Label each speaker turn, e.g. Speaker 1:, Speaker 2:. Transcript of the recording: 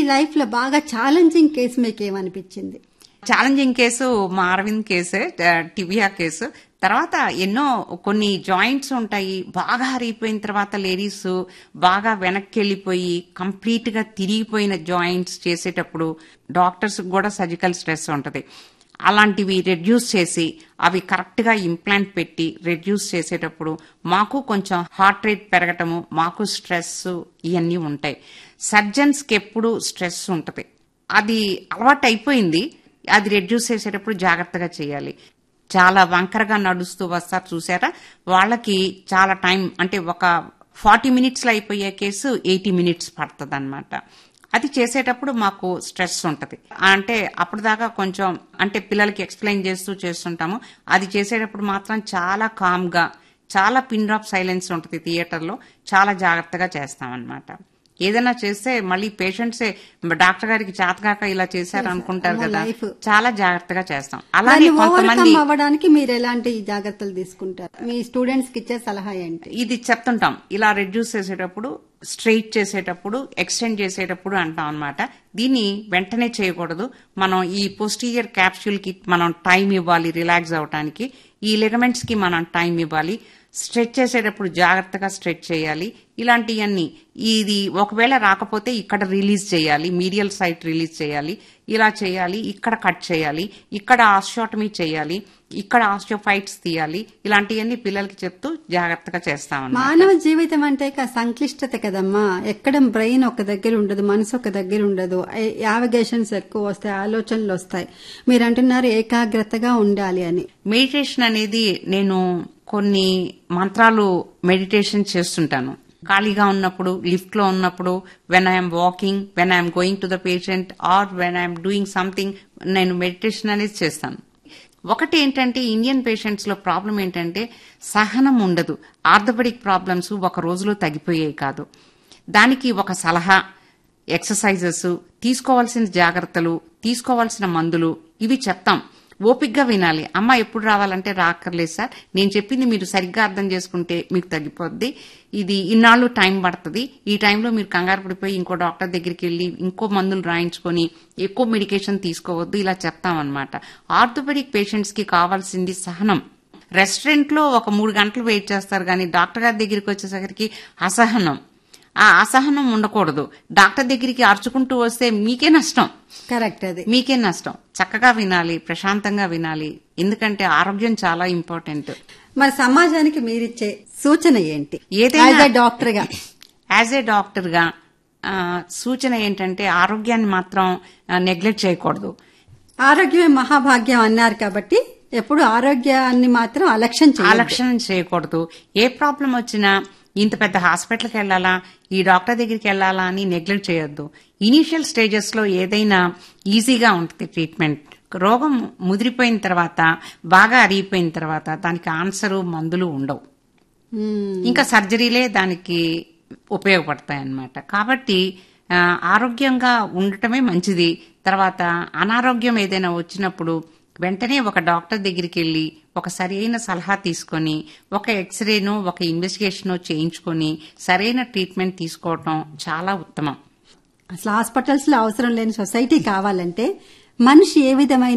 Speaker 1: Life లో బాగా challenging case మీకు ఏమనిపించింది
Speaker 2: ఛాలెంజింగ్ కేసు మా అరవింద్ కేసే ఆ, టివియా కేసు తర్వాత ఎన్నో కొన్ని జాయింట్స్ ఉంటాయి బాగా హరిగిపోయిన తర్వాత లేడీస్ బాగా వెనక్కి వెళ్ళిపోయి కంప్లీట్ గా తిరిగిపోయిన జాయింట్స్ చేసేటప్పుడు డాక్టర్స్ కూడా సర్జికల్ స్ట్రెస్ ఉంటది అలాంటివి రెడ్యూస్ చేసి అవి కరెక్ట్ గా ఇంప్లాంట్ పెట్టి రెడ్యూస్ చేసేటప్పుడు మాకు కొంచెం హార్ట్ రేట్ పెరగటము మాకు స్ట్రెస్ ఇవన్నీ ఉంటాయి సర్జన్స్ కి ఎప్పుడు స్ట్రెస్ ఉంటది అది అలవాటు అయిపోయింది అది రెడ్యూస్ చేసేటప్పుడు జాగ్రత్తగా చేయాలి చాలా వంకరగా నడుస్తూ వస్తారు చూసారా వాళ్ళకి చాలా టైం అంటే ఒక ఫార్టీ మినిట్స్ లో అయిపోయే కేసు ఎయిటీ మినిట్స్ పడుతుంది అది చేసేటప్పుడు మాకు స్ట్రెస్ ఉంటది అంటే అప్పుడు దాకా కొంచెం అంటే పిల్లలకి ఎక్స్ప్లెయిన్ చేస్తూ చేస్తుంటాము అది చేసేటప్పుడు మాత్రం చాలా కామ్ గా చాలా పిన్ డ్రాప్ సైలెన్స్ ఉంటుంది థియేటర్లో చాలా జాగ్రత్తగా చేస్తామన్నమాట ఏదైనా చేస్తే మళ్ళీ పేషెంట్సే డాక్టర్ గారికి చేతగాక ఇలా చేశారు అనుకుంటారు
Speaker 1: అమ్మో,
Speaker 2: కదా
Speaker 1: life.
Speaker 2: చాలా జాగ్రత్తగా చేస్తాం అలానే
Speaker 1: దాన్ని
Speaker 2: కొంతమంది
Speaker 1: ఓవర్కమ్ అవ్వడానికి మీరు ఎలాంటి జాగ్రత్తలు తీసుకుంటారు మీ స్టూడెంట్స్ కి ఇచ్చే సలహా ఏంటి
Speaker 2: ఇది చెప్తుంటాం ఇలా రెడ్యూస్ చేసేటప్పుడు స్ట్రెయిట్ చేసేటప్పుడు ఎక్స్టెండ్ చేసేటప్పుడు అంటాం అన్నమాట దీన్ని వెంటనే చేయకూడదు మనం ఈ పొస్టీరియర్ క్యాప్సూల్ కి మనం టైం ఇవ్వాలి రిలాక్స్ అవడానికి ఈ లిగమెంట్స్ కి మనం టైం ఇవ్వాలి స్ట్రెచ్ చేసేటప్పుడు జాగ్రత్తగా స్ట్రెచ్ చేయాలి ఇలాంటివన్నీ ఇది ఒకవేళ రాకపోతే ఇక్కడ రిలీజ్ చేయాలి మీడియల్ సైట్ రిలీజ్ చేయాలి ఇలా చేయాలి ఇక్కడ కట్ చేయాలి ఇక్కడ ఆస్టియోటమీ చేయాలి ఇక్కడ ఆస్టియోఫైట్స్ తీయాలి ఇలాంటివన్నీ పిల్లలకి చెప్తూ జాగ్రత్తగా చేస్తామన్నమాట
Speaker 1: మానవ జీవితం అంటే ఇక సంక్లిష్టత కదమ్మా ఎక్కడ బ్రెయిన్ ఒక దగ్గర ఉండదు మనసు ఒక దగ్గర ఉండదు యావగేషన్స్ ఎక్కువ వస్తాయి ఆలోచనలు వస్తాయి మీరు అంటున్నారు ఏకాగ్రతగా ఉండాలి అని
Speaker 2: మెడిటేషన్ అనేది నేను కొన్ని మంత్రాలు మెడిటేషన్ చేస్తుంటాను ఖాళీగా ఉన్నప్పుడు లిఫ్ట్ లో ఉన్నప్పుడు when I'm walking when I'm going to the patient or when I'm doing something నేను మెడిటేషన్ అనేది చేస్తాను ఒకటి ఏంటంటే ఇండియన్ పేషెంట్స్ లో ప్రాబ్లం ఏంటంటే సహనం ఉండదు ఆర్థోపెడిక్ ప్రాబ్లమ్స్ ఒక రోజులో తగ్గిపోయాయి కాదు దానికి ఒక సలహా ఎక్సర్సైజెస్ తీసుకోవాల్సిన జాగ్రత్తలు తీసుకోవాల్సిన మందులు ఇవి చెప్తాం ఓపిగ్గా వినాలి అమ్మ ఎప్పుడు రావాలంటే రాక్కర్లేదు సార్ నేను చెప్పింది మీరు సరిగ్గా అర్థం చేసుకుంటే మీకు తగ్గిపోద్ది ఇది ఇన్నాళ్ళు టైం పడుతుంది ఈ టైంలో మీరు కంగారు పడిపోయి ఇంకో డాక్టర్ దగ్గరికి వెళ్ళి ఇంకో మందులు రాయించుకొని ఎక్కువ మెడికేషన్ తీసుకోవద్దు ఇలా చెప్తామన్నమాట ఆర్థోపెడిక్ పేషెంట్స్ కి కావాల్సింది సహనం రెస్టారెంట్ లో ఒక మూడు గంటలు వెయిట్ చేస్తారు కానీ డాక్టర్ గారి దగ్గరికి వచ్చేసరికి అసహనం ఆ అసహనం ఉండకూడదు డాక్టర్ దగ్గరికి అరుచుకుంటూ వస్తే మీకే నష్టం
Speaker 1: కరెక్ట్ అది
Speaker 2: మీకే నష్టం చక్కగా వినాలి ప్రశాంతంగా వినాలి ఎందుకంటే ఆరోగ్యం చాలా ఇంపార్టెంట్
Speaker 1: మరి సమాజానికి మీరిచ్చే సూచన ఏంటి
Speaker 2: ఏదైనా-
Speaker 1: డాక్టర్ గా
Speaker 2: యాజ్ ఏ డాక్టర్ గా ఆ, సూచన ఏంటంటే ఆరోగ్యాన్ని మాత్రం నెగ్లెక్ట్ చేయకూడదు
Speaker 1: ఆరోగ్యమే మహాభాగ్యం అన్నారు కాబట్టి ఎప్పుడు ఆరోగ్యాన్ని మాత్రం అలక్ష్యం చేయాలి
Speaker 2: అలక్షణం చేయకూడదు ఏ ప్రాబ్లం వచ్చినా ఇంత పెద్ద హాస్పిటల్కి వెళ్ళాలా ఈ డాక్టర్ దగ్గరికి వెళ్ళాలా అని నెగ్లెక్ట్ చేయొద్దు ఇనీషియల్ స్టేజెస్ లో ఏదైనా ఈజీగా ఉంటుంది ట్రీట్మెంట్ రోగం ముదిరిపోయిన తర్వాత బాగా అరిగిపోయిన తర్వాత దానికి ఆన్సరు మందులు ఉండవు ఇంకా సర్జరీలే దానికి ఉపయోగపడతాయి అన్నమాట కాబట్టి ఆ, ఆరోగ్యంగా ఉండటమే మంచిది తర్వాత అనారోగ్యం ఏదైనా వచ్చినప్పుడు వెంటనే ఒక డాక్టర్ దగ్గరికి వెళ్ళి ఒక సరైన సలహా తీసుకొని ఒక ఎక్స్రేను ఒక ఇన్వెస్టిగేషన్ చేయించుకొని సరైన ట్రీట్మెంట్ తీసుకోవటం చాలా ఉత్తమం
Speaker 1: అసలు హాస్పిటల్స్ లో అవసరం లేని సొసైటీ కావాలంటే మనిషి ఏ విధమైన